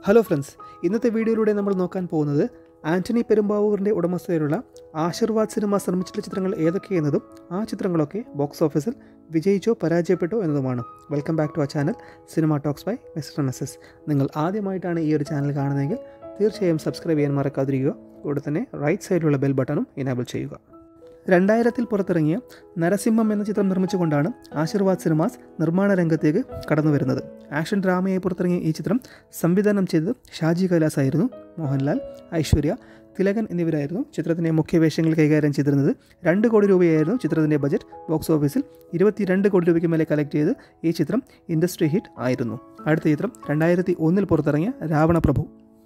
hello friends ഇന്നത്തെ വീഡിയോയിലൂടെ നമ്മൾ നോക്കാൻ പോകുന്നത് ആന്റണി പെരുമ്പാവൂരിൻ്റെ ഉടമസ്ഥതയിലുള്ള ആശീർവാദ് സിനിമാസ് നിർമ്മിച്ചിട്ടുള്ള ചിത്രങ്ങൾ ഏതൊക്കെയെന്നതും ആ ചിത്രങ്ങളൊക്കെ ബോക്സ് ഓഫീസിൽ വിജയിച്ചോ പരാജയപ്പെട്ടോ എന്നതുമാണ് വെൽക്കം ബാക്ക് ടു ആ channel cinema talks by mister S S നിങ്ങൾ ആദ്യമായിട്ടാണ് ഈ ഒരു ചാനൽ കാണുന്നതെങ്കിൽ തീർച്ചയായും സബ്സ്ക്രൈബ് ചെയ്യാൻ മറക്കാതിരിക്കുക കൂടെ തന്നെ റൈറ്റ് സൈഡിലുള്ള ബെൽ ബട്ടണും എനാബിൾ ചെയ്യുക രണ്ടായിരത്തിൽ പുറത്തിറങ്ങിയ നരസിംഹം എന്ന ചിത്രം നിർമ്മിച്ചുകൊണ്ടാണ് ആശീർവാദ് സിനിമാസ് നിർമ്മാണ രംഗത്തേക്ക് കടന്നു വരുന്നത് ആക്ഷൻ ഡ്രാമയായി പുറത്തിറങ്ങിയ ഈ ചിത്രം സംവിധാനം ചെയ്തത് ഷാജി കൈലാസ് ആയിരുന്നു മോഹൻലാൽ ഐശ്വര്യ തിലകൻ എന്നിവരായിരുന്നു ചിത്രത്തിൻ്റെ മുഖ്യ വേഷങ്ങൾ കൈകാര്യം ചെയ്തിരുന്നത് രണ്ട് കോടി രൂപയായിരുന്നു ചിത്രത്തിൻ്റെ ബജറ്റ് ബോക്സ് ഓഫീസിൽ ഇരുപത്തിരണ്ട് കോടി രൂപയ്ക്ക് മേലെ കളക്ട് ചെയ്ത് ഈ ചിത്രം ഇൻഡസ്ട്രി ഹിറ്റ് ആയിരുന്നു അടുത്ത ചിത്രം രണ്ടായിരത്തി ഒന്നിൽ പുറത്തിറങ്ങിയ രാവണപ്രഭു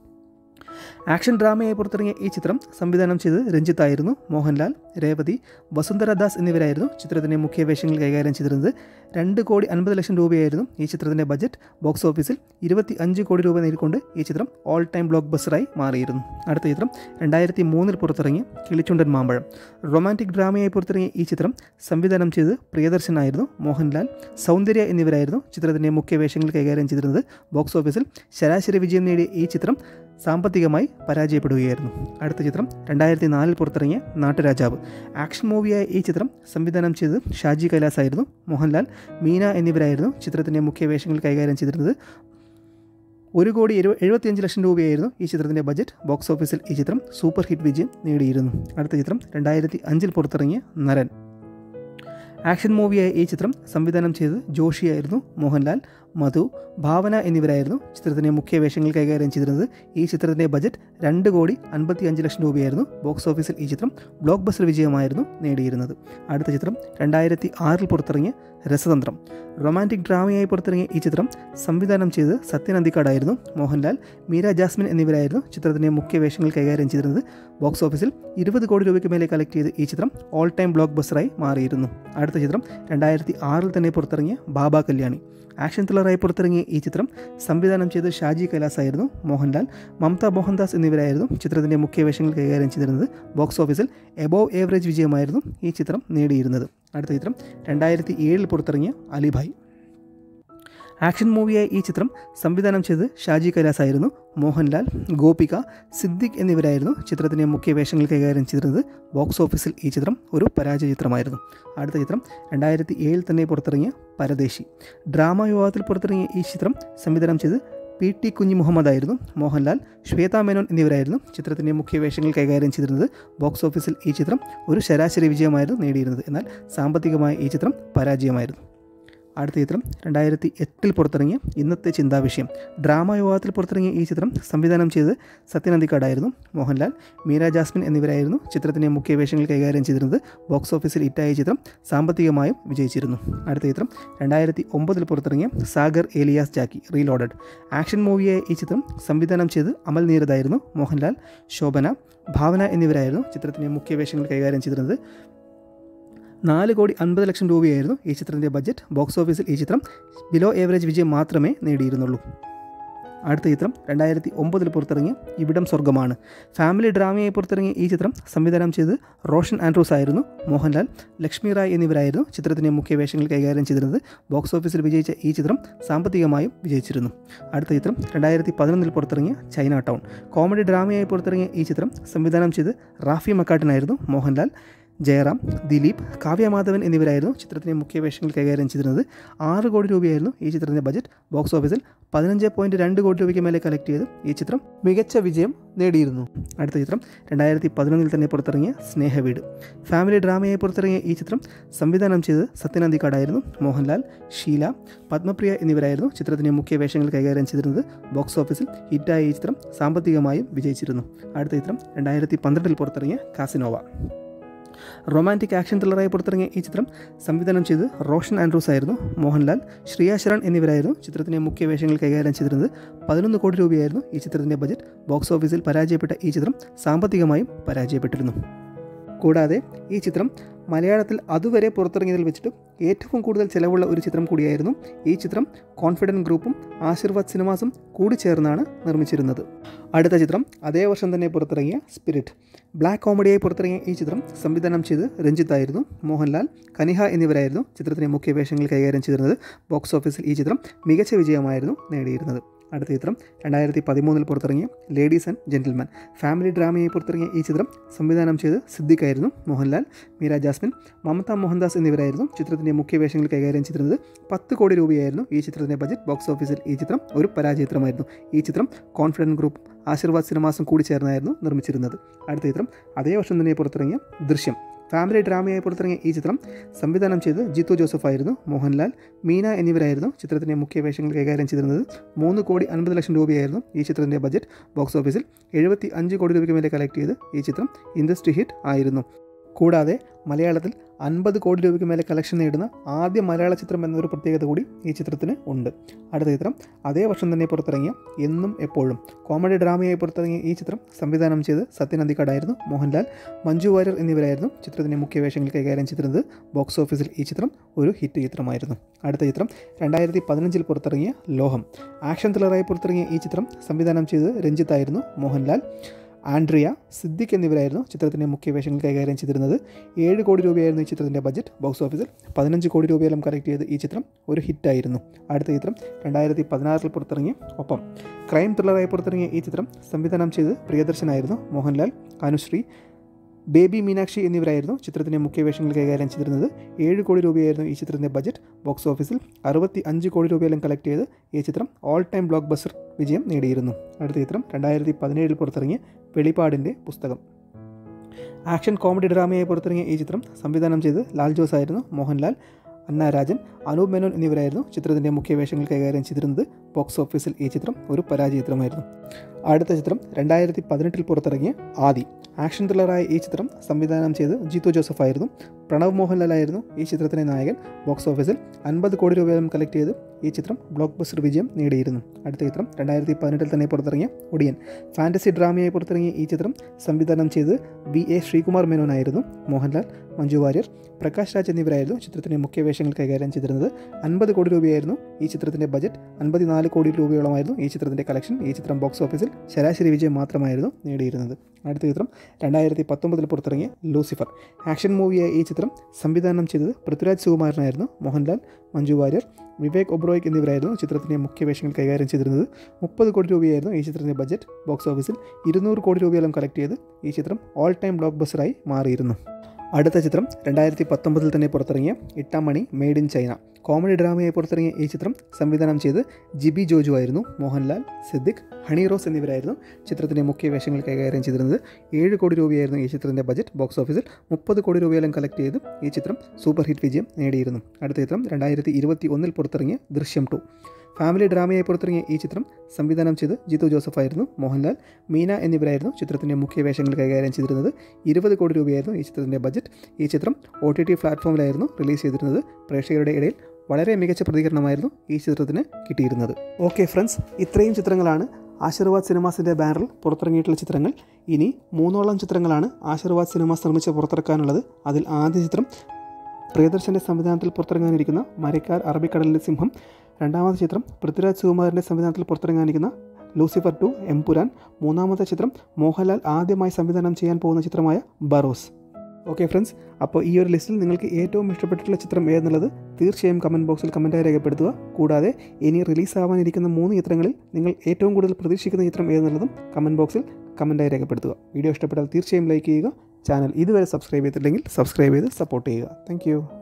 ആക്ഷൻ ഡ്രാമയായി പുറത്തിറങ്ങിയ ഈ ചിത്രം സംവിധാനം ചെയ്തത് രഞ്ജിത്ത് ആയിരുന്നു മോഹൻലാൽ രേവതി വസുന്ധര ദാസ് എന്നിവരായിരുന്നു ചിത്രത്തിൻ്റെ മുഖ്യ വേഷങ്ങൾ കൈകാര്യം ചെയ്തിരുന്നത് രണ്ട് കോടി അൻപത് ലക്ഷം രൂപയായിരുന്നു ഈ ചിത്രത്തിൻ്റെ ബജറ്റ് ബോക്സ് ഓഫീസിൽ ഇരുപത്തി അഞ്ച് കോടി രൂപ നേരിക്കൊണ്ട് ഈ ചിത്രം ഓൾ ടൈം ബ്ലോക്ക് ബസ്റ്ററായി മാറിയിരുന്നു അടുത്ത ചിത്രം രണ്ടായിരത്തി മൂന്നിൽ പുറത്തിറങ്ങിയ കിളിച്ചുണ്ടൻ മാമ്പഴം റൊമാൻറ്റിക് ഡ്രാമയായി പുറത്തിറങ്ങിയ ഈ ചിത്രം സംവിധാനം ചെയ്ത് പ്രിയദർശനായിരുന്നു മോഹൻലാൽ സൗന്ദര്യ എന്നിവരായിരുന്നു ചിത്രത്തിൻ്റെ മുഖ്യ വേഷങ്ങൾ കൈകാര്യം ചെയ്തിരുന്നത് ബോക്സ് ഓഫീസിൽ ശരാശരി വിജയം നേടിയ ഈ ചിത്രം സാമ്പത്തികമായി പരാജയപ്പെടുകയായിരുന്നു അടുത്ത ചിത്രം രണ്ടായിരത്തി നാലിൽ പുറത്തിറങ്ങിയ നാട്ടുരാജാവ് ആക്ഷൻ മൂവിയായ ഈ ചിത്രം സംവിധാനം ചെയ്തത് ഷാജി കൈലാസ് ആയിരുന്നു മോഹൻലാൽ മീന എന്നിവരായിരുന്നു ചിത്രത്തിൻ്റെ മുഖ്യ വേഷങ്ങൾ കൈകാര്യം ചെയ്തിരുന്നത് ഒരു കോടി എഴു എഴുപത്തിയഞ്ച് ലക്ഷം രൂപയായിരുന്നു ഈ ചിത്രത്തിൻ്റെ ബജറ്റ് ബോക്സ് ഓഫീസിൽ ഈ ചിത്രം സൂപ്പർ ഹിറ്റ് വിജയം നേടിയിരുന്നു അടുത്ത ചിത്രം രണ്ടായിരത്തി അഞ്ചിൽ പുറത്തിറങ്ങിയ നരൻ ആക്ഷൻ മൂവിയായ ഈ ചിത്രം സംവിധാനം ചെയ്തത് ജോഷിയായിരുന്നു മോഹൻലാൽ മധു ഭാവന എന്നിവരായിരുന്നു ചിത്രത്തിൻ്റെ മുഖ്യ വേഷങ്ങൾ കൈകാര്യം ചെയ്തിരുന്നത് ഈ ചിത്രത്തിൻ്റെ ബജറ്റ് രണ്ട് കോടി അൻപത്തി അഞ്ച് ലക്ഷം രൂപയായിരുന്നു ബോക്സ് ഓഫീസിൽ ഈ ചിത്രം ബ്ലോക്ക് ബസ്റ്റർ വിജയമായിരുന്നു നേടിയിരുന്നത് അടുത്ത ചിത്രം രണ്ടായിരത്തി ആറിൽ പുറത്തിറങ്ങിയ രസതന്ത്രം റൊമാൻറ്റിക് ഡ്രാമയായി പുറത്തിറങ്ങിയ ഈ ചിത്രം സംവിധാനം ചെയ്തത് സത്യൻ അന്തിക്കാടായിരുന്നു മോഹൻലാൽ മീര ജാസ്മിൻ എന്നിവരായിരുന്നു ചിത്രത്തിൻ്റെ മുഖ്യ വേഷങ്ങൾ കൈകാര്യം ചെയ്തിരുന്നത് ബോക്സ് ഓഫീസിൽ ഇരുപത് കോടി രൂപയ്ക്ക് മേലെ കളക്ട് ചെയ്ത് ഈ ചിത്രം ഓൾ ടൈം ബ്ലോക്ക് ബസ്റ്ററായി മാറിയിരുന്നു അടുത്ത ചിത്രം രണ്ടായിരത്തി ആറിൽ തന്നെ പുറത്തിറങ്ങിയ ബാബ കല്യാണി ആക്ഷൻ ത്രില്ലറായി പുറത്തിറങ്ങിയ ഈ ചിത്രം സംവിധാനം ചെയ്ത് ഷാജി കൈലാസ് ആയിരുന്നു മോഹൻലാൽ മമത മോഹൻദാസ് എന്നിവരായിരുന്നു ചിത്രത്തിൻ്റെ മുഖ്യ വേഷങ്ങൾ കൈകാര്യം ചെയ്തിരുന്നത് ബോക്സ് ഓഫീസിൽ എബോവ് ഏവറേജ് വിജയമായിരുന്നു ഈ ചിത്രം നേടിയിരുന്നത് അടുത്ത ചിത്രം രണ്ടായിരത്തി ഏഴിൽ പുറത്തിറങ്ങിയ അലിഭായ് ആക്ഷൻ മൂവിയായ ഈ ചിത്രം സംവിധാനം ചെയ്ത് ഷാജി കൈലാസ് ആയിരുന്നു മോഹൻലാൽ ഗോപിക സിദ്ദിഖ് എന്നിവരായിരുന്നു ചിത്രത്തിൻ്റെ മുഖ്യ വേഷങ്ങൾ കൈകാര്യം ചെയ്തിരുന്നത് ബോക്സ് ഓഫീസിൽ ഈ ചിത്രം ഒരു പരാജയ ചിത്രമായിരുന്നു അടുത്ത ചിത്രം രണ്ടായിരത്തി ഏഴിൽ തന്നെ പുറത്തിറങ്ങിയ പരദേശി ഡ്രാമ വിഭാഗത്തിൽ പുറത്തിറങ്ങിയ ഈ ചിത്രം സംവിധാനം ചെയ്ത് പി ടി കുഞ്ഞി മുഹമ്മദ് ആയിരുന്നു മോഹൻലാൽ ശ്വേത മേനോൻ എന്നിവരായിരുന്നു ചിത്രത്തിൻ്റെ മുഖ്യ വേഷങ്ങൾ കൈകാര്യം ചെയ്തിരുന്നത് ബോക്സ് ഓഫീസിൽ ഈ ചിത്രം ഒരു ശരാശരി വിജയമായിരുന്നു നേടിയിരുന്നത് എന്നാൽ സാമ്പത്തികമായ ഈ ചിത്രം പരാജയമായിരുന്നു അടുത്ത ചിത്രം രണ്ടായിരത്തി എട്ടിൽ പുറത്തിറങ്ങിയ ഇന്നത്തെ ചിന്താവിഷയം ഡ്രാമ വിഭാഗത്തിൽ പുറത്തിറങ്ങിയ ഈ ചിത്രം സംവിധാനം ചെയ്ത് സത്യനന്ദിക്കാടായിരുന്നു മോഹൻലാൽ മീര ജാസ്മിൻ എന്നിവരായിരുന്നു ചിത്രത്തിൻ്റെ മുഖ്യ വേഷങ്ങൾ കൈകാര്യം ചെയ്തിരുന്നത് ബോക്സ് ഓഫീസിൽ ഹിറ്റായ ചിത്രം സാമ്പത്തികമായും വിജയിച്ചിരുന്നു അടുത്ത ചിത്രം രണ്ടായിരത്തി ഒമ്പതിൽ പുറത്തിറങ്ങിയ Sagar alias Jacky reloaded action മൂവിയായ ഈ ചിത്രം സംവിധാനം ചെയ്ത് അമൽ നീരദായിരുന്നു മോഹൻലാൽ ശോഭന ഭാവന എന്നിവരായിരുന്നു ചിത്രത്തിൻ്റെ മുഖ്യ വേഷങ്ങൾ കൈകാര്യം ചെയ്തിരുന്നത് നാല് കോടി അൻപത് ലക്ഷം രൂപയായിരുന്നു ഈ ചിത്രത്തിൻ്റെ ബജറ്റ് ബോക്സ് ഓഫീസിൽ ഈ ചിത്രം ബിലോ ഏവറേജ് വിജയം മാത്രമേ നേടിയിരുന്നുള്ളൂ അടുത്ത ചിത്രം രണ്ടായിരത്തി ഒമ്പതിൽ പുറത്തിറങ്ങിയ ഇവിടം സ്വർഗമാണ് ഫാമിലി ഡ്രാമയായി പുറത്തിറങ്ങിയ ഈ ചിത്രം സംവിധാനം ചെയ്ത് റോഷൻ ആൻഡ്രൂസ് ആയിരുന്നു മോഹൻലാൽ ലക്ഷ്മി റായ് എന്നിവരായിരുന്നു ചിത്രത്തിൻ്റെ മുഖ്യ വേഷങ്ങൾ കൈകാര്യം ചെയ്തിരുന്നത് ബോക്സ് ഓഫീസിൽ വിജയിച്ച ഈ ചിത്രം സാമ്പത്തികമായും വിജയിച്ചിരുന്നു അടുത്ത ചിത്രം രണ്ടായിരത്തി പതിനൊന്നിൽ പുറത്തിറങ്ങിയ ചൈന ടൗൺ കോമഡി ഡ്രാമയായി പുറത്തിറങ്ങിയ ഈ ചിത്രം സംവിധാനം ചെയ്ത് റാഫി മക്കാട്ടനായിരുന്നു മോഹൻലാൽ ജയറാം ദിലീപ് കാവ്യ മാധവൻ എന്നിവരായിരുന്നു ചിത്രത്തിൻ്റെ മുഖ്യ വേഷങ്ങൾ കൈകാര്യം ചെയ്തിരുന്നത് ആറ് കോടി രൂപയായിരുന്നു ഈ ചിത്രത്തിൻ്റെ ബജറ്റ് ബോക്സ് ഓഫീസിൽ പതിനഞ്ച് പോയിൻറ്റ് രണ്ട് കോടി രൂപയ്ക്ക് മേലെ കളക്ട് ചെയ്ത് ഈ ചിത്രം മികച്ച വിജയം നേടിയിരുന്നു അടുത്ത ചിത്രം രണ്ടായിരത്തി പതിനൊന്നിൽ തന്നെ പുറത്തിറങ്ങിയ സ്നേഹവീട് ഫാമിലി ഡ്രാമയായി പുറത്തിറങ്ങിയ ഈ ചിത്രം സംവിധാനം ചെയ്ത് സത്യനന്ദിക്കാടായിരുന്നു മോഹൻലാൽ ഷീല പത്മപ്രിയ എന്നിവരായിരുന്നു ചിത്രത്തിൻ്റെ മുഖ്യ വേഷങ്ങൾ കൈകാര്യം ചെയ്തിരുന്നത് ബോക്സ് ഓഫീസിൽ ഹിറ്റായ ഈ ചിത്രം സാമ്പത്തികമായും വിജയിച്ചിരുന്നു അടുത്ത ചിത്രം രണ്ടായിരത്തി പന്ത്രണ്ടിൽ പുറത്തിറങ്ങിയ കാസിനോവ റൊമാൻറ്റിക് ആക്ഷൻ ത്രില്ലറായി പുറത്തിറങ്ങിയ ഈ ചിത്രം സംവിധാനം ചെയ്ത് റോഷൻ ആൻഡ്രൂസ് ആയിരുന്നു മോഹൻലാൽ ശ്രിയ ശരൺ എന്നിവരായിരുന്നു ചിത്രത്തിൻ്റെ മുഖ്യ വേഷങ്ങൾ കൈകാര്യം ചെയ്തിരുന്നത് പതിനൊന്ന് കോടി രൂപയായിരുന്നു ഈ ചിത്രത്തിൻ്റെ ബജറ്റ് ബോക്സ് ഓഫീസിൽ പരാജയപ്പെട്ട ഈ ചിത്രം സാമ്പത്തികമായും പരാജയപ്പെട്ടിരുന്നു കൂടാതെ ഈ ചിത്രം മലയാളത്തിൽ അതുവരെ പുറത്തിറങ്ങിയതിൽ വെച്ചിട്ട് ഏറ്റവും കൂടുതൽ ചിലവുള്ള ഒരു ചിത്രം കൂടിയായിരുന്നു ഈ ചിത്രം കോൺഫിഡൻറ്റ് ഗ്രൂപ്പും ആശീർവാദ് സിനിമാസും കൂടി ചേർന്നാണ് നിർമ്മിച്ചിരുന്നത് അടുത്ത ചിത്രം അതേ വർഷം തന്നെ പുറത്തിറങ്ങിയ സ്പിരിറ്റ് ബ്ലാക്ക് കോമഡിയായി പുറത്തിറങ്ങിയ ഈ ചിത്രം സംവിധാനം ചെയ്ത് രഞ്ജിത്ത് ആയിരുന്നു മോഹൻലാൽ കനിഹ എന്നിവരായിരുന്നു ചിത്രത്തിൻ്റെ മുഖ്യ വേഷങ്ങൾ കൈകാര്യം ചെയ്തിരുന്നത് ബോക്സ് ഓഫീസിൽ ഈ ചിത്രം മികച്ച വിജയമായിരുന്നു നേടിയിരുന്നത് അടുത്ത ചിത്രം രണ്ടായിരത്തി പതിമൂന്നിൽ പുറത്തിറങ്ങിയ ലേഡീസ് ആൻഡ് ജെൻറ്റിൽമാൻ ഫാമിലി ഡ്രാമയായി പുറത്തിറങ്ങിയ ഈ ചിത്രം സംവിധാനം ചെയ്ത് സിദ്ദിഖായിരുന്നു മോഹൻലാൽ മീര ജാസ്മിൻ മമത മോഹൻദാസ് എന്നിവരായിരുന്നു ചിത്രത്തിൻ്റെ മുഖ്യ വേഷങ്ങൾ കൈകാര്യം ചെയ്തിരുന്നത് പത്ത് കോടി രൂപയായിരുന്നു ഈ ചിത്രത്തിൻ്റെ ബജറ്റ് ബോക്സ് ഓഫീസിൽ ഈ ചിത്രം ഒരു പരാജയ ചിത്രമായിരുന്നു ഈ ചിത്രം കോൺഫിഡൻറ്റ് ഗ്രൂപ്പ് ആശീർവാദ് സിനിമാസും കൂടി ചേർന്നായിരുന്നു നിർമ്മിച്ചിരുന്നത് അടുത്ത ചിത്രം അതേ വർഷം തന്നെ പുറത്തിറങ്ങിയ ദൃശ്യം ഫാമിലി ഡ്രാമയായി പുറത്തിറങ്ങിയ ഈ ചിത്രം സംവിധാനം ചെയ്ത് ജിത്തു ജോസഫ് ആയിരുന്നു മോഹൻലാൽ മീന എന്നിവരായിരുന്നു ചിത്രത്തിൻ്റെ മുഖ്യ വേഷങ്ങൾ കൈകാര്യം ചെയ്തിരുന്നത് മൂന്ന് കോടി അൻപത് ലക്ഷം രൂപയായിരുന്നു ഈ ചിത്രത്തിൻ്റെ ബജറ്റ് ബോക്സ് ഓഫീസിൽ എഴുപത്തി അഞ്ച് കോടി രൂപയ്ക്ക് മേലെ കളക്ട് ചെയ്ത് ഈ ചിത്രം ഇൻഡസ്ട്രി ഹിറ്റ് ആയിരുന്നു കൂടാതെ മലയാളത്തിൽ അൻപത് കോടി രൂപയ്ക്ക് മേലെ കളക്ഷൻ നേടുന്ന ആദ്യ മലയാള ചിത്രം എന്നൊരു പ്രത്യേകത കൂടി ഈ ചിത്രത്തിന് ഉണ്ട് അടുത്ത ചിത്രം അതേ വർഷം തന്നെ പുറത്തിറങ്ങിയ എന്നും എപ്പോഴും കോമഡി ഡ്രാമയായി പുറത്തിറങ്ങിയ ഈ ചിത്രം സംവിധാനം ചെയ്ത് സത്യൻ അന്തിക്കാടായിരുന്നു മോഹൻലാൽ മഞ്ജു വാര്യർ എന്നിവരായിരുന്നു ചിത്രത്തിൻ്റെ മുഖ്യ വേഷങ്ങൾ കൈകാര്യം ചെയ്തിരുന്നത് ബോക്സ് ഓഫീസിൽ ഈ ചിത്രം ഒരു ഹിറ്റ് ചിത്രമായിരുന്നു അടുത്ത ചിത്രം രണ്ടായിരത്തി പതിനഞ്ചിൽ പുറത്തിറങ്ങിയ ലോഹം ആക്ഷൻ ത്രില്ലറായി പുറത്തിറങ്ങിയ ഈ ചിത്രം സംവിധാനം ചെയ്ത് രഞ്ജിത്തായിരുന്നു മോഹൻലാൽ ആൻഡ്രിയ സിദ്ദിഖ് എന്നിവരായിരുന്നു ചിത്രത്തിൻ്റെ മുഖ്യ വേഷങ്ങൾ കൈകാര്യം ചെയ്തിരുന്നത് ഏഴ് കോടി രൂപയായിരുന്നു ഈ ചിത്രത്തിൻ്റെ ബജറ്റ് ബോക്സ് ഓഫീസിൽ പതിനഞ്ച് കോടി രൂപയെല്ലാം കളക്ട് ചെയ്ത് ഈ ചിത്രം ഒരു ഹിറ്റായിരുന്നു അടുത്ത ചിത്രം രണ്ടായിരത്തി പതിനാറിൽ പുറത്തിറങ്ങിയ ഒപ്പം ക്രൈം ത്രില്ലറായി പുറത്തിറങ്ങിയ ഈ ചിത്രം സംവിധാനം ചെയ്ത് പ്രിയദർശനായിരുന്നു മോഹൻലാൽ അനുശ്രീ ബേബി മീനാക്ഷി എന്നിവരായിരുന്നു ചിത്രത്തിൻ്റെ മുഖ്യ വേഷങ്ങൾ കൈകാര്യം ചെയ്തിരുന്നത് ഏഴ് കോടി രൂപയായിരുന്നു ഈ ചിത്രത്തിൻ്റെ ബജറ്റ് ബോക്സ് ഓഫീസിൽ അറുപത്തി അഞ്ച് കോടി രൂപയെല്ലാം കളക്ട് ചെയ്ത് ഈ ചിത്രം ഓൾ ടൈം ബ്ലോക്ക് ബസ്റ്റർ വിജയം നേടിയിരുന്നു അടുത്ത ചിത്രം രണ്ടായിരത്തി പതിനേഴിൽ പുറത്തിറങ്ങിയ വെളിപ്പാടിൻ്റെ പുസ്തകം ആക്ഷൻ കോമഡി ഡ്രാമയായി പുറത്തിറങ്ങിയ ഈ ചിത്രം സംവിധാനം ചെയ്ത് ലാൽ ജോസ് ആയിരുന്നു മോഹൻലാൽ അന്ന രാജൻ അനൂപ് മേനോൻ എന്നിവരായിരുന്നു ചിത്രത്തിൻ്റെ മുഖ്യ വേഷങ്ങൾ കൈകാര്യം ചെയ്തിരുന്നത് ബോക്സ് ഓഫീസിൽ ഈ ചിത്രം ഒരു പരാജയ ചിത്രമായിരുന്നു അടുത്ത ചിത്രം രണ്ടായിരത്തി പതിനെട്ടിൽ പുറത്തിറങ്ങിയ ആദി ആക്ഷൻ ത്രില്ലറായ ഈ ചിത്രം സംവിധാനം ചെയ്ത് ജിത്തു ജോസഫ് ആയിരുന്നു പ്രണവ് മോഹൻലാലായിരുന്നു ഈ ചിത്രത്തിൻ്റെ നായകൻ ബോക്സ് ഓഫീസിൽ അൻപത് കോടി രൂപയോളം കളക്ട് ചെയ്ത് ഈ ചിത്രം ബ്ലോക്ക് ബസ്റ്റർ വിജയം നേടിയിരുന്നു അടുത്ത ചിത്രം രണ്ടായിരത്തി പതിനെട്ടിൽ തന്നെ പുറത്തിറങ്ങിയ ഒടിയൻ ഫാൻറ്റസി ഡ്രാമയായി പുറത്തിറങ്ങിയ ഈ ചിത്രം സംവിധാനം ചെയ്ത് വി എ ശ്രീകുമാർ മേനോനായിരുന്നു മോഹൻലാൽ മഞ്ജു വാര്യർ പ്രകാശ് രാജ് എന്നിവരായിരുന്നു ചിത്രത്തിൻ്റെ മുഖ്യ വേഷങ്ങൾ കൈകാര്യം ചെയ്തിരുന്നത് അൻപത് കോടി രൂപയായിരുന്നു ഈ ചിത്രത്തിൻ്റെ ബജറ്റ് അൻപത്തിനാല് കോടി രൂപയോളമായിരുന്നു ഈ ചിത്രത്തിൻ്റെ കളക്ഷൻ ഈ ചിത്രം ബോക്സ് ഓഫീസിൽ ശരാശരി വിജയം മാത്രമായിരുന്നു നേടിയിരുന്നത് അടുത്ത ചിത്രം രണ്ടായിരത്തി പത്തൊമ്പതിൽ പുറത്തിറങ്ങിയ ലൂസിഫർ ആക്ഷൻ മൂവിയായ ഈ ചിത്രം സംവിധാനം ചെയ്തത് പൃഥ്വിരാജ് സുകുമാരനായിരുന്നു മോഹൻലാൽ മഞ്ജു വാര്യർ വിവേക് ഒബ്രോയ്ക്ക് എന്നിവരായിരുന്നു ചിത്രത്തിൻ്റെ മുഖ്യ വേഷങ്ങൾ കൈകാര്യം ചെയ്തിരുന്നത് മുപ്പത് കോടി രൂപയായിരുന്നു ഈ ചിത്രത്തിൻ്റെ ബജറ്റ് ബോക്സ് ഓഫീസിൽ ഇരുന്നൂറ് കോടി രൂപയോളം കളക്ട് ചെയ്ത് ഈ ചിത്രം ഓൾ ടൈം ബ്ലോക്ക് ബസ്റ്ററായി മാറിയിരുന്നു അടുത്ത ചിത്രം രണ്ടായിരത്തി പത്തൊമ്പതിൽ തന്നെ പുറത്തിറങ്ങിയ Ittymaani made in China comedy ഡ്രാമയായി പുറത്തിറങ്ങിയ ഈ ചിത്രം സംവിധാനം ചെയ്ത് ജിബി ജോജു ആയിരുന്നു മോഹൻലാൽ സിദ്ദിഖ് ഹണി റോസ് എന്നിവരായിരുന്നു ചിത്രത്തിൻ്റെ മുഖ്യ വേഷങ്ങൾ കൈകാര്യം ചെയ്തിരുന്നത് ഏഴ് കോടി രൂപയായിരുന്നു ഈ ചിത്രത്തിൻ്റെ ബജറ്റ് ബോക്സ് ഓഫീസിൽ മുപ്പത് കോടി രൂപയെല്ലാം കളക്ട് ചെയ്ത് ഈ ചിത്രം സൂപ്പർ ഹിറ്റ് വിജയം നേടിയിരുന്നു അടുത്ത ചിത്രം രണ്ടായിരത്തി ഇരുപത്തി ഒന്നിൽ പുറത്തിറങ്ങിയ ദൃശ്യം ടു ഫാമിലി ഡ്രാമയായി പുറത്തിറങ്ങിയ ഈ ചിത്രം സംവിധാനം ചെയ്ത് ജിത്തു ജോസഫ് ആയിരുന്നു മോഹൻലാൽ മീന എന്നിവരായിരുന്നു ചിത്രത്തിൻ്റെ മുഖ്യ വേഷങ്ങൾ കൈകാര്യം ചെയ്തിരുന്നത് ഇരുപത് കോടി രൂപയായിരുന്നു ഈ ചിത്രത്തിൻ്റെ ബജറ്റ് ഈ ചിത്രം ഒ ടി ടി പ്ലാറ്റ്ഫോമിലായിരുന്നു റിലീസ് ചെയ്തിരുന്നത് പ്രേക്ഷകരുടെ ഇടയിൽ വളരെ മികച്ച പ്രതികരണമായിരുന്നു ഈ ചിത്രത്തിന് കിട്ടിയിരുന്നത് ഓക്കെ ഫ്രണ്ട്സ് ഇത്രയും ചിത്രങ്ങളാണ് ആശീർവാദ് സിനിമാസിൻ്റെ ബാനറിൽ പുറത്തിറങ്ങിയിട്ടുള്ള ചിത്രങ്ങൾ ഇനി മൂന്നോളം ചിത്രങ്ങളാണ് ആശീർവാദ് സിനിമാസ് നിർമ്മിച്ച് പുറത്തിറക്കാനുള്ളത് അതിൽ ആദ്യ ചിത്രം പ്രിയദർശൻ്റെ സംവിധാനത്തിൽ പുറത്തിറങ്ങാനിരിക്കുന്ന മരക്കാർ അറബിക്കടലിലെ സിംഹം രണ്ടാമത്തെ ചിത്രം പൃഥ്വിരാജ് സുകുമാരൻ്റെ സംവിധാനത്തിൽ പുറത്തിറങ്ങാനിരിക്കുന്ന ലൂസിഫർ ടു എംപുരാൻ മൂന്നാമത്തെ ചിത്രം മോഹൻലാൽ ആദ്യമായി സംവിധാനം ചെയ്യാൻ പോകുന്ന ചിത്രമായ ബറോസ് ഓക്കെ ഫ്രണ്ട്സ് അപ്പോൾ ഈ ഒരു ലിസ്റ്റിൽ നിങ്ങൾക്ക് ഏറ്റവും ഇഷ്ടപ്പെട്ടിട്ടുള്ള ചിത്രം ഏതെന്നുള്ളത് തീർച്ചയായും കമൻറ്റ് ബോക്സിൽ കമൻറ്റായി രേഖപ്പെടുത്തുക കൂടാതെ ഇനി റിലീസാവാനിരിക്കുന്ന മൂന്ന് ചിത്രങ്ങളിൽ നിങ്ങൾ ഏറ്റവും കൂടുതൽ പ്രതീക്ഷിക്കുന്ന ചിത്രം ഏതെന്നുള്ളതും കമൻറ്റ് ബോക്സിൽ കമൻറ്റായി രേഖപ്പെടുത്തുക വീഡിയോ ഇഷ്ടപ്പെട്ടാൽ തീർച്ചയായും ലൈക്ക് ചെയ്യുക ചാനൽ ഇതുവരെ സബ്സ്ക്രൈബ് ചെയ്തിട്ടില്ലെങ്കിൽ സബ്സ്ക്രൈബ് ചെയ്ത് സപ്പോർട്ട് ചെയ്യുക താങ്ക്